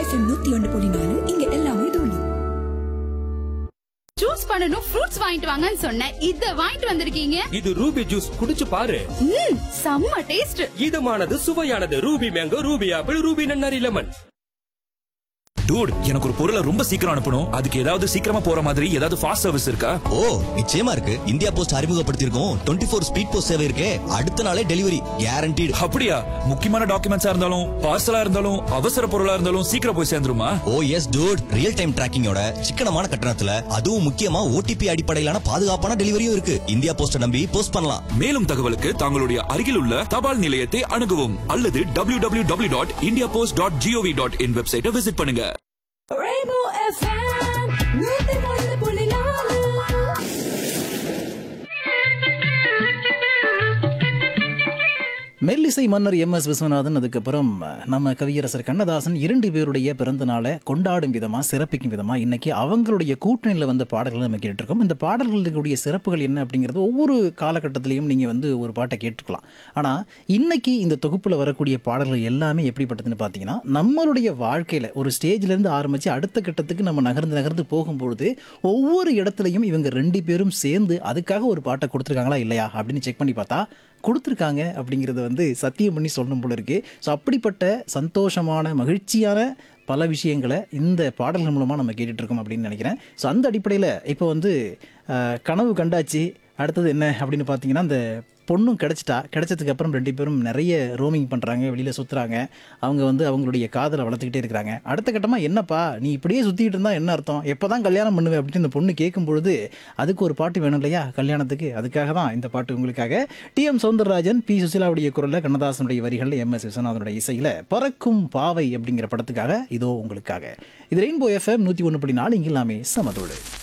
FM நூத்தி ஒன்று புள்ளி நாலு இங்க எல்லாமே தோணி ஜூஸ் பண்ணனும் ஃப்ரூட்ஸ் வாங்கிட்டு வாங்கன்னு சொன்னேன் இத வாங்கிட்டு வந்திருக்கீங்க இது ரூபி ஜூஸ் குடிச்சு பாரு ம் செம்ம டேஸ்ட் இதமானது சுவையானது Ruby mango Ruby apple Ruby நன்னாரி லெமன் டூட் எனக்கு ஒரு பொருளை ரொம்ப சீக்கிரம் அனுப்பணும் அதுக்கு ஏதாவது சீக்கிரமா போற மாதிரி ஏதாவது ஃபாஸ்ட் சர்வீஸ் இருக்கா ஓ நிச்சயமா இருக்கு இந்தியா போஸ்ட் அறிமுகப்படுத்தியிருக்கோம் டுவெண்ட்டி ஃபோர் ஸ்பீட் போஸ்ட் சேவை இருக்கே அடுத்த நாளே டெலிவரி கேரண்டீடு அப்படியா முக்கியமான டாக்குமெண்ட்ஸா இருந்தாலும் பார்சலா இருந்தாலும் அவசர பொருளா இருந்தாலும் சீக்கிரம் போய் சேர்ந்துருமா oh yes dude real time டிராக்கிங்கோட சிக்கனமான கட்டணத்துல அதுவும் முக்கியமா ஓடிபி அடிப்படையிலான பாதுகாப்பான டெலிவரியும் இருக்கு இந்தியா போஸ்ட நம்பி போஸ்ட் பண்ணலாம் மேலும் தகவலுக்கு தங்களுடைய அருகில் உள்ள தபால் நிலையத்தை அணுகவும் அல்லது W W W dot India post dot G O V dot in வெப்சைட்டை விசிட் பண்ணுங்க மெல்லிசை மன்னர் எம் எஸ் விஸ்வநாதன் அதுக்கப்புறம் நம்ம கவியரசர் கண்ணதாசன் இரண்டு பேருடைய பிறந்த நாளை கொண்டாடும் விதமாக சிறப்பிக்கும் விதமாக இன்னைக்கு அவங்களுடைய கூட்டணியில் வந்த பாடல்களை நம்ம கேட்டிருக்கோம் இந்த பாடல்களுடைய சிறப்புகள் என்ன அப்படிங்கிறது ஒவ்வொரு காலகட்டத்திலையும் நீங்கள் வந்து ஒரு பாட்டை கேட்டுக்கலாம் ஆனால் இன்னைக்கு இந்த தொகுப்பில் வரக்கூடிய பாடல்கள் எல்லாமே எப்படிப்பட்டதுன்னு பார்த்தீங்கன்னா நம்மளுடைய வாழ்க்கையில் ஒரு ஸ்டேஜ்லேருந்து ஆரம்பித்து அடுத்த கட்டத்துக்கு நம்ம நகர்ந்து நகர்ந்து போகும்பொழுது ஒவ்வொரு இடத்துலையும் இவங்க ரெண்டு பேரும் சேர்ந்து அதுக்காக ஒரு பாட்டை கொடுத்துருக்காங்களா இல்லையா அப்படின்னு செக் பண்ணி பார்த்தா கொடுத்துருக்காங்க அப்படிங்கிறத வந்து சத்தியம் பண்ணி சொல்லணும் போல இருக்கு ஸோ அப்படிப்பட்ட சந்தோஷமான மகிழ்ச்சியான பல விஷயங்களை இந்த பாடல்கள் மூலமாக நம்ம கேட்டுட்டு இருக்கோம் அப்படின்னு நினைக்கிறேன் ஸோ அந்த அடிப்படையில் இப்போ வந்து அஹ், கனவு கண்டாச்சு அடுத்தது என்ன அப்படின்னு பார்த்தீங்கன்னா அந்த பொண்ணும் கிடச்சிட்டா கிடைச்சதுக்கு அப்புறம் ரெண்டு பேரும் நிறைய ரோமிங் பண்ணுறாங்க வெளியில் சுற்றுறாங்க அவங்க வந்து அவங்களுடைய காதலை வளர்த்துக்கிட்டே இருக்கிறாங்க அடுத்த கட்டமாக என்னப்பா நீ இப்படியே சுற்றிக்கிட்டு இருந்தால் என்ன அர்த்தம் எப்போ தான் கல்யாணம் பண்ணுவேன் அப்படின்னு இந்த பொண்ணு கேட்கும் பொழுது அதுக்கு ஒரு பாட்டு வேணும் இல்லையா கல்யாணத்துக்கு அதுக்காக தான் இந்த பாட்டு உங்களுக்காக டி எம் சௌந்தரராஜன் பி சுசிலாவுடைய குரலில் கண்ணதாசனுடைய வரிகளில் எம் எஸ் விஸ்வநாதனுடைய இசையில் பறக்கும் பாவை அப்படிங்கிற படத்துக்காக இதோ உங்களுக்காக இது ரெயின்போ எஃப்எம் நூற்றி ஒன்று புள்ளி நாலு இங்கிலாமே சமதோடு